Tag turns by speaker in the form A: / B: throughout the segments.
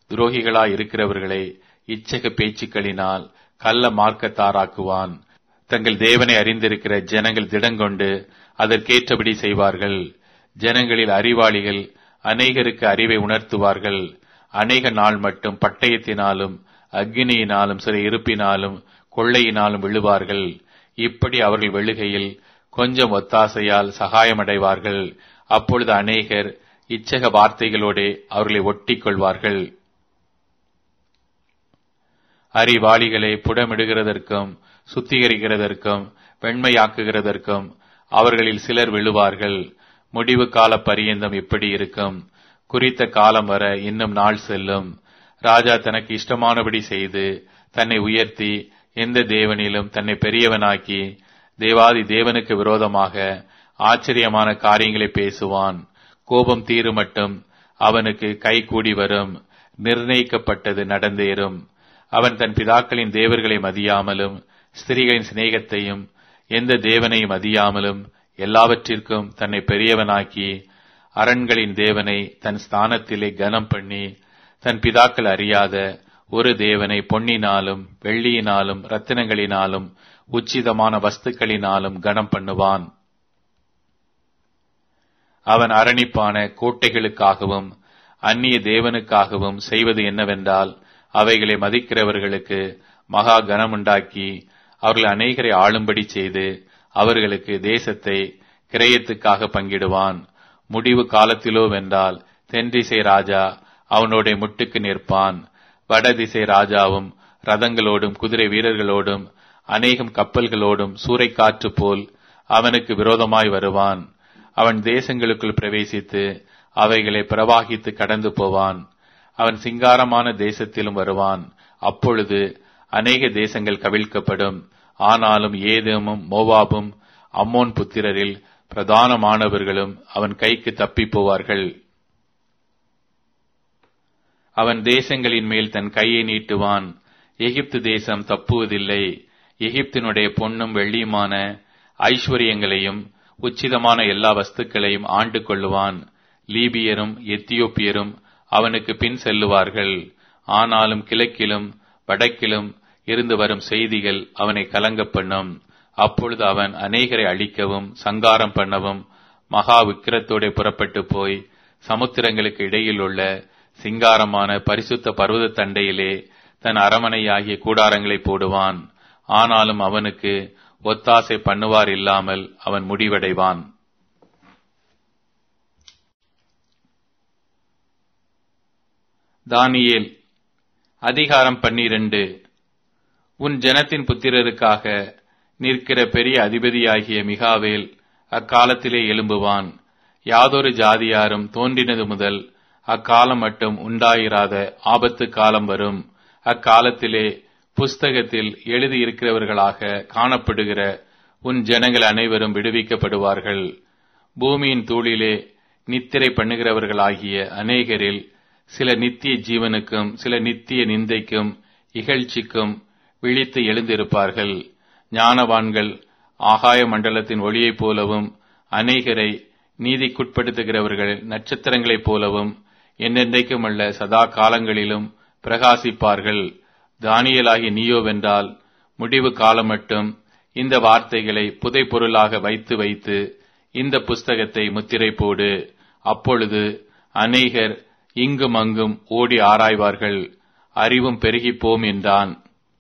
A: துரோகிகளாய் இருக்கிறவர்களை இச்சக பேச்சுக்களினால் கள்ள மார்க்கத்தாராக்குவான் தங்கள் தேவனை அறிந்திருக்கிற ஜனங்கள் திடங்கொண்டு அதற்கேற்றபடி செய்வார்கள் ஜனங்களில் அறிவாளிகள் அநேகருக்கு அறிவை உணர்த்துவார்கள் அநேக நாள் மட்டும் பட்டயத்தினாலும் அக்னியினாலும் சில இருப்பினாலும் கொள்ளையினாலும் விழுவார்கள் இப்படி அவர்கள் வெளுகையில் கொஞ்சம் ஒத்தாசையால் சகாயமடைவார்கள் அப்பொழுது அநேகர் இச்சக வார்த்தைகளோடே அவர்களை ஒட்டிக் கொள்வார்கள் அறிவாளிகளை புடமிடுகிறதற்கும் சுத்திகரிக்கிறதற்கும் வெண்மையாக்குகிறதற்கும் அவர்களில் சிலர் விழுவார்கள் முடிவு கால பரியந்தம் இப்படி இருக்கும் குறித்த காலம் வர இன்னும் நாள் செல்லும் ராஜா தனக்கு இஷ்டமானபடி செய்து தன்னை உயர்த்தி எந்த தேவனிலும் தன்னை பெரியவனாக்கி தேவாதி தேவனுக்கு விரோதமாக ஆச்சரியமான காரியங்களை பேசுவான் கோபம் தீருமட்டும் அவனுக்கு கை கூடி வரும் நிர்ணயிக்கப்பட்டது நடந்தேறும் அவன் தன் பிதாக்களின் தேவர்களை மதியாமலும் ஸ்திரீகளின் சிநேகத்தையும் எந்த தேவனையும் மதியாமலும் எல்லாவற்றிற்கும் தன்னை பெரியவனாக்கி அரண்களின் தேவனை தன் ஸ்தானத்திலே கனம் பண்ணி தன் பிதாக்கள் அறியாத ஒரு தேவனை பொன்னினாலும் வெள்ளியினாலும் ரத்தினங்களினாலும் உச்சிதமான வஸ்துக்களினாலும் கனம் பண்ணுவான் அவன் அரணிப்பான கோட்டைகளுக்காகவும் அந்நிய தேவனுக்காகவும் செய்வது என்னவென்றால் அவைகளை மதிக்கிறவர்களுக்கு மகா கனமுண்டாக்கி அவர்கள் அநேகரை ஆளும்படி செய்து அவர்களுக்கு தேசத்தை கிரயத்துக்காக பங்கிடுவான் முடிவு காலத்திலோ வென்றால் தென்திசை ராஜா அவனோட முட்டுக்கு நிற்பான் வடதிசை ராஜாவும் ரதங்களோடும் குதிரை வீரர்களோடும் அநேகம் கப்பல்களோடும் சூறைக்காற்று போல் அவனுக்கு விரோதமாய் வருவான் அவன் தேசங்களுக்குள் பிரவேசித்து அவைகளை பிரவாகித்து கடந்து போவான் அவன் சிங்காரமான தேசத்திலும் வருவான் அப்பொழுது அநேக தேசங்கள் கவிழ்க்கப்படும் ஆனாலும் ஏதேமும் மோவாபும் அம்மோன் புத்திரரில் பிரதானமானவர்களும் அவன் கைக்கு தப்பி போவார்கள் அவன் தேசங்களின் மேல் தன் கையை நீட்டுவான் எகிப்து தேசம் தப்புவதில்லை எகிப்தினுடைய பொன்னும் வெள்ளியுமான ஐஸ்வர்யங்களையும் உச்சிதமான எல்லா வஸ்துக்களையும் ஆண்டு கொள்ளுவான் லீபியரும் எத்தியோப்பியரும் அவனுக்கு பின் செல்லுவார்கள் ஆனாலும் கிழக்கிலும் வடக்கிலும் இருந்து வரும் செய்திகள் அவனை கலங்க பண்ணும் அப்பொழுது அவன் அநேகரை அழிக்கவும் சங்காரம் பண்ணவும் மகா விக்கிரத்தோட புறப்பட்டு போய் சமுத்திரங்களுக்கு இடையில் உள்ள சிங்காரமான பரிசுத்த பர்வத தண்டையிலே தன் அரமனையாகிய கூடாரங்களை போடுவான் ஆனாலும் அவனுக்கு ஒத்தாசை பண்ணுவார் இல்லாமல் அவன் முடிவடைவான் தானியேல் அதிகாரம் பன்னிரண்டு உன் ஜனத்தின் புத்திரருக்காக நிற்கிற பெரிய அதிபதியாகிய மிகாவேல் அக்காலத்திலே எழும்புவான் யாதொரு ஜாதியாரும் தோன்றினது முதல் அக்காலம் மட்டும் உண்டாயிராத ஆபத்து காலம் வரும் அக்காலத்திலே புஸ்தகத்தில் எழுதியிருக்கிறவர்களாக காணப்படுகிற உன் ஜனங்கள் அனைவரும் விடுவிக்கப்படுவார்கள் பூமியின் தூளிலே நித்திரை பண்ணுகிறவர்களாகிய அநேகரில் சில நித்திய ஜீவனுக்கும் சில நித்திய நிந்தைக்கும் இகழ்ச்சிக்கும் விழித்து எழுந்திருப்பார்கள் ஞானவான்கள் ஆகாய மண்டலத்தின் ஒளியைப் போலவும் அநேகரை நீதிக்குட்படுத்துகிறவர்கள் நட்சத்திரங்களைப் போலவும் என்னென்றைக்கும் அல்ல சதா காலங்களிலும் பிரகாசிப்பார்கள் தானியலாகி நீயோவென்றால் முடிவு காலம் மட்டும் இந்த வார்த்தைகளை புதை பொருளாக வைத்து வைத்து இந்த புஸ்தகத்தை முத்திரை போடு அப்பொழுது அநேகர் இங்கும் அங்கும் ஓடி ஆராய்வார்கள் அறிவும் பெருகிப்போம் என்றான்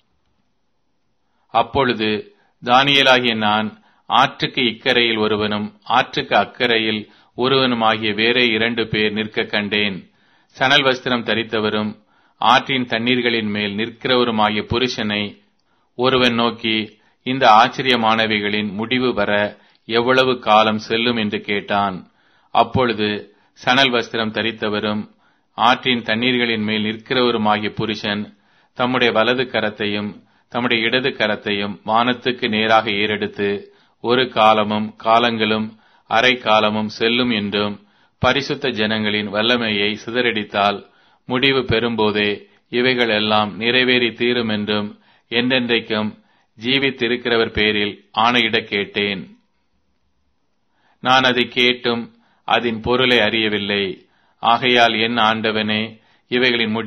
A: அப்பொழுது தானியலாகிய நான் ஆற்றுக்கு இக்கரையில் ஒருவனும் ஆற்றுக்கு அக்கரையில் ஒருவனுமாகிய வேறே இரண்டு பேர் நிற்க கண்டேன் சணல் வஸ்திரம் தரித்தவரும் ஆற்றின் தண்ணீர்களின் மேல் நிற்கிறவருமாகிய புருஷனை ஒருவன் நோக்கி இந்த ஆச்சரியமானவைகளின் முடிவு வர எவ்வளவு காலம் செல்லும் என்று கேட்டான் அப்பொழுது சணல் வஸ்திரம் தரித்தவரும் ஆற்றின் தண்ணீர்களின் மேல் நிற்கிறவருமாகிய புருஷன் தம்முடைய வலது கரத்தையும் தம்முடைய இடது கரத்தையும் வானத்துக்கு நேராக ஏறெடுத்து ஒரு காலமும் காலங்களும் அரை காலமும் செல்லும் என்றும் பரிசுத்த ஜனங்களின் வல்லமையை சிதறடித்தால் முடிவு பெறும்போதே இவைகள் எல்லாம் நிறைவேறி தீரும் என்றும் என்றென்றைக்கும் ஜீவித்திருக்கிறவர் பேரில் ஆணையிடக் கேட்டேன் நான் அதை கேட்டும் அதன் பொருளை அறியவில்லை ஆகையால் என் ஆண்டவனே இவைகளின்